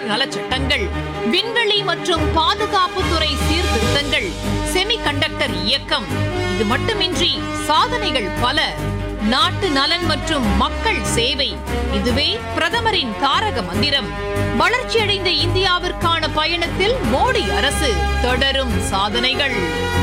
நலச்சட்டங்கள் விண்வெளி மற்றும் பாதுகாப்பு துறை சீர்திருத்தங்கள் செமிகண்டக்டர் இயக்கம் இது மட்டுமின்றி சாதனைகள் பல நாட்டு நலன் மற்றும் மக்கள் சேவை இதுவே பிரதமரின் தாரக மந்திரம் வளர்ச்சியடைந்த இந்தியாவிற்கான பயணத்தில் மோடி அரசு தொடரும் சாதனைகள்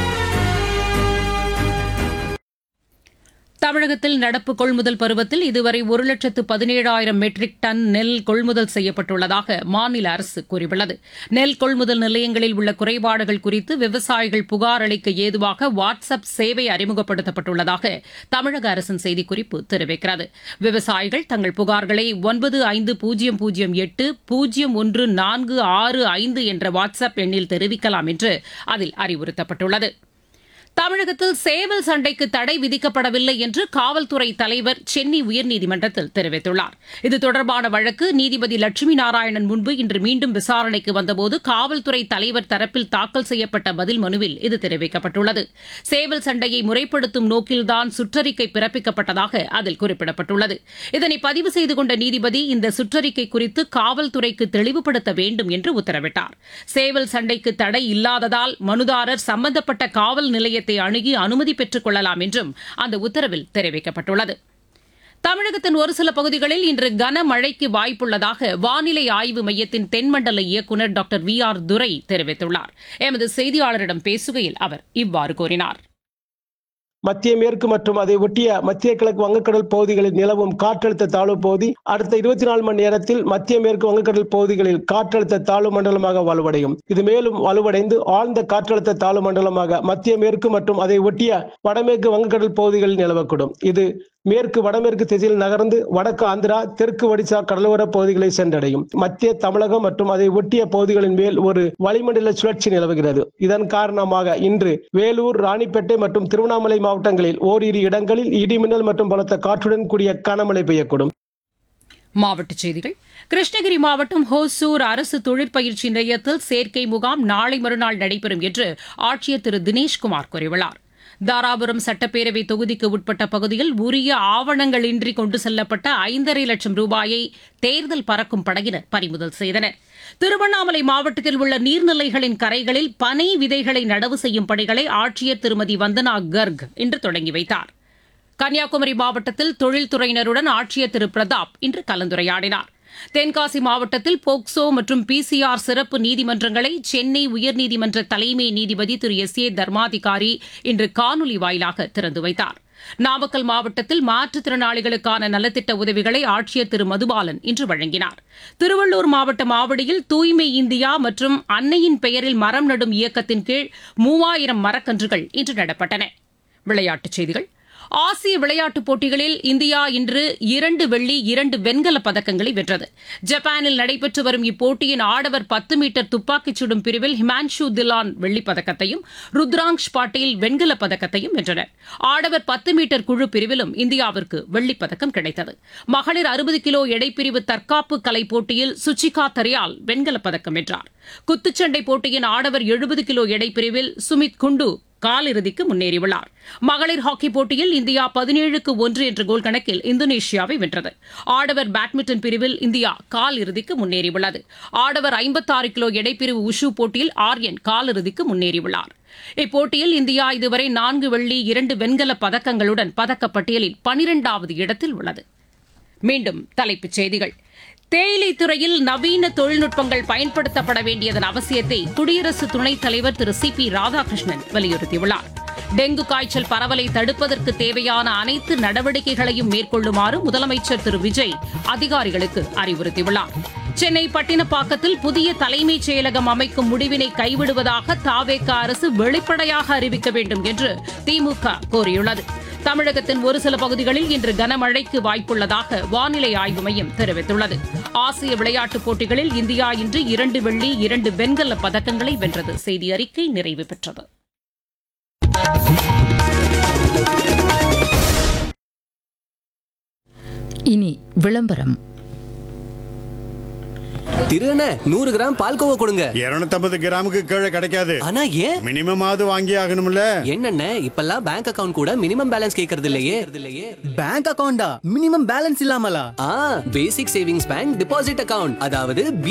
தமிழகத்தில் நடப்பு கொள்முதல் பருவத்தில் இதுவரை ஒரு லட்சத்து பதினேழாயிரம் மெட்ரிக் டன் நெல் கொள்முதல் செய்யப்பட்டுள்ளதாக மாநில அரசு கூறியுள்ளது நெல் கொள்முதல் நிலையங்களில் உள்ள குறைபாடுகள் குறித்து விவசாயிகள் புகார் அளிக்க ஏதுவாக வாட்ஸ் அப் சேவை அறிமுகப்படுத்தப்பட்டுள்ளதாக தமிழக அரசின் செய்திக்குறிப்பு தெரிவிக்கிறது விவசாயிகள் தங்கள் புகார்களை ஒன்பது ஐந்து பூஜ்ஜியம் பூஜ்ஜியம் எட்டு பூஜ்ஜியம் ஒன்று நான்கு ஆறு ஐந்து என்ற வாட்ஸ் அப் எண்ணில் தெரிவிக்கலாம் என்று அதில் அறிவுறுத்தப்பட்டுள்ளது தமிழகத்தில் சேவல் சண்டைக்கு தடை விதிக்கப்படவில்லை என்று காவல்துறை தலைவர் சென்னை உயர்நீதிமன்றத்தில் தெரிவித்துள்ளார் இது தொடர்பான வழக்கு நீதிபதி லட்சுமி நாராயணன் முன்பு இன்று மீண்டும் விசாரணைக்கு வந்தபோது காவல்துறை தலைவர் தரப்பில் தாக்கல் செய்யப்பட்ட பதில் மனுவில் இது தெரிவிக்கப்பட்டுள்ளது சேவல் சண்டையை முறைப்படுத்தும் நோக்கில்தான் சுற்றறிக்கை பிறப்பிக்கப்பட்டதாக அதில் குறிப்பிடப்பட்டுள்ளது இதனை பதிவு செய்து கொண்ட நீதிபதி இந்த சுற்றறிக்கை குறித்து காவல்துறைக்கு தெளிவுபடுத்த வேண்டும் என்று உத்தரவிட்டார் சேவல் சண்டைக்கு தடை இல்லாததால் மனுதாரர் சம்பந்தப்பட்ட காவல் நிலையத்தை அணுகி அனுமதி பெற்றுக் கொள்ளலாம் என்றும் அந்த உத்தரவில் தெரிவிக்கப்பட்டுள்ளது தமிழகத்தின் ஒரு சில பகுதிகளில் இன்று கனமழைக்கு வாய்ப்புள்ளதாக வானிலை ஆய்வு மையத்தின் தென்மண்டல இயக்குநர் டாக்டர் வி ஆர் துரை தெரிவித்துள்ளார் எமது செய்தியாளரிடம் பேசுகையில் அவர் இவ்வாறு கூறினார் மத்திய மேற்கு மற்றும் அதை ஒட்டிய மத்திய கிழக்கு வங்கக்கடல் பகுதிகளில் நிலவும் காற்றழுத்த தாழ்வு பகுதி அடுத்த இருபத்தி நாலு மணி நேரத்தில் மத்திய மேற்கு வங்கக்கடல் பகுதிகளில் காற்றழுத்த தாழ்வு மண்டலமாக வலுவடையும் இது மேலும் வலுவடைந்து ஆழ்ந்த காற்றழுத்த தாழ்வு மண்டலமாக மத்திய மேற்கு மற்றும் அதை ஒட்டிய வடமேற்கு வங்கக்கடல் பகுதிகளில் நிலவக்கூடும் இது மேற்கு வடமேற்கு திசையில் நகர்ந்து வடக்கு ஆந்திரா தெற்கு ஒடிசா கடலோர பகுதிகளை சென்றடையும் மத்திய தமிழகம் மற்றும் அதை ஒட்டிய பகுதிகளின் மேல் ஒரு வளிமண்டல சுழற்சி நிலவுகிறது இதன் காரணமாக இன்று வேலூர் ராணிப்பேட்டை மற்றும் திருவண்ணாமலை மாவட்டங்களில் ஓரிரு இடங்களில் இடிமின்னல் மற்றும் பலத்த காற்றுடன் கூடிய கனமழை பெய்யக்கூடும் மாவட்டச் செய்திகள் கிருஷ்ணகிரி மாவட்டம் ஹோசூர் அரசு தொழிற்பயிற்சி நிலையத்தில் சேர்க்கை முகாம் நாளை மறுநாள் நடைபெறும் என்று ஆட்சியர் திரு தினேஷ்குமார் கூறியுள்ளார் தாராபுரம் சட்டப்பேரவை தொகுதிக்கு உட்பட்ட பகுதியில் உரிய ஆவணங்களின்றி கொண்டு செல்லப்பட்ட ஐந்தரை லட்சம் ரூபாயை தேர்தல் பறக்கும் படையினர் பறிமுதல் செய்தனர் திருவண்ணாமலை மாவட்டத்தில் உள்ள நீர்நிலைகளின் கரைகளில் பனை விதைகளை நடவு செய்யும் பணிகளை ஆட்சியர் திருமதி வந்தனா கர்க் இன்று தொடங்கி வைத்தார் கன்னியாகுமரி மாவட்டத்தில் தொழில்துறையினருடன் ஆட்சியர் திரு பிரதாப் இன்று கலந்துரையாடினார் தென்காசி மாவட்டத்தில் போக்சோ மற்றும் பிசிஆர் சிறப்பு நீதிமன்றங்களை சென்னை உயர்நீதிமன்ற தலைமை நீதிபதி திரு எஸ் ஏ தர்மாதிகாரி இன்று காணொலி வாயிலாக திறந்து வைத்தார் நாமக்கல் மாவட்டத்தில் மாற்றுத்திறனாளிகளுக்கான நலத்திட்ட உதவிகளை ஆட்சியர் திரு மதுபாலன் இன்று வழங்கினார் திருவள்ளூர் மாவட்டம் ஆவடியில் தூய்மை இந்தியா மற்றும் அன்னையின் பெயரில் மரம் நடும் இயக்கத்தின் கீழ் மூவாயிரம் மரக்கன்றுகள் இன்று நடப்பட்டன விளையாட்டுச் செய்திகள் ஆசிய விளையாட்டுப் போட்டிகளில் இந்தியா இன்று இரண்டு வெள்ளி இரண்டு வெண்கலப் பதக்கங்களை வென்றது ஜப்பானில் நடைபெற்று வரும் இப்போட்டியின் ஆடவர் பத்து மீட்டர் துப்பாக்கிச் சுடும் பிரிவில் ஹிமான்ஷு திலான் வெள்ளிப் பதக்கத்தையும் ருத்ராங்ஷ் பாட்டீல் வெண்கலப் பதக்கத்தையும் வென்றனர் ஆடவர் பத்து மீட்டர் குழு பிரிவிலும் இந்தியாவிற்கு வெள்ளிப் பதக்கம் கிடைத்தது மகளிர் அறுபது கிலோ எடைப்பிரிவு தற்காப்பு கலை போட்டியில் சுச்சிகா தரியால் வெண்கலப் பதக்கம் வென்றார் குத்துச்சண்டை போட்டியின் ஆடவர் எழுபது கிலோ எடைப்பிரிவில் சுமித் குண்டு காலிறுதிக்கு முன்னேறியுள்ளார் மகளிர் ஹாக்கி போட்டியில் இந்தியா பதினேழுக்கு ஒன்று என்ற கோல் கணக்கில் இந்தோனேஷியாவை வென்றது ஆடவர் பேட்மிண்டன் பிரிவில் இந்தியா கால் இறுதிக்கு முன்னேறியுள்ளது ஆடவர் ஐம்பத்தாறு கிலோ எடைப்பிரிவு உஷு போட்டியில் ஆர்யன் காலிறுதிக்கு முன்னேறியுள்ளார் இப்போட்டியில் இந்தியா இதுவரை நான்கு வெள்ளி இரண்டு வெண்கலப் பதக்கங்களுடன் பதக்கப்பட்டியலில் பனிரெண்டாவது இடத்தில் உள்ளது மீண்டும் தலைப்புச் செய்திகள் தேயிலை துறையில் நவீன தொழில்நுட்பங்கள் பயன்படுத்தப்பட வேண்டியதன் அவசியத்தை குடியரசு துணைத் தலைவர் திரு சி பி ராதாகிருஷ்ணன் வலியுறுத்தியுள்ளார் டெங்கு காய்ச்சல் பரவலை தடுப்பதற்கு தேவையான அனைத்து நடவடிக்கைகளையும் மேற்கொள்ளுமாறு முதலமைச்சர் திரு விஜய் அதிகாரிகளுக்கு அறிவுறுத்தியுள்ளார் சென்னை பட்டினப்பாக்கத்தில் புதிய தலைமைச் செயலகம் அமைக்கும் முடிவினை கைவிடுவதாக தாவேக அரசு வெளிப்படையாக அறிவிக்க வேண்டும் என்று திமுக கோரியுள்ளது தமிழகத்தின் ஒரு சில பகுதிகளில் இன்று கனமழைக்கு வாய்ப்புள்ளதாக வானிலை ஆய்வு மையம் தெரிவித்துள்ளது ஆசிய விளையாட்டுப் போட்டிகளில் இந்தியா இன்று இரண்டு வெள்ளி இரண்டு வெண்கல பதக்கங்களை வென்றது செய்தி அறிக்கை நிறைவு பெற்றது இனி விளம்பரம் திருண்ண நூறு கிராம் பால்கோவா கொடுங்க இருநூத்தம்பது கிராமுக்கு கீழே கிடைக்காது ஆனா ஏன் மினிமம் ஆவது வாங்கி ஆகணும்ல என்னண்ணே இப்பெல்லாம் பேங்க் அக்கவுண்ட் கூட மினிமம் பேலன்ஸ் கேக்குறது இல்லையே இல்லையே பேங்க் அக்கவுண்டா மினிமம் பேலன்ஸ் இல்லாமலா ஆ basic savings bank deposit account அதாவது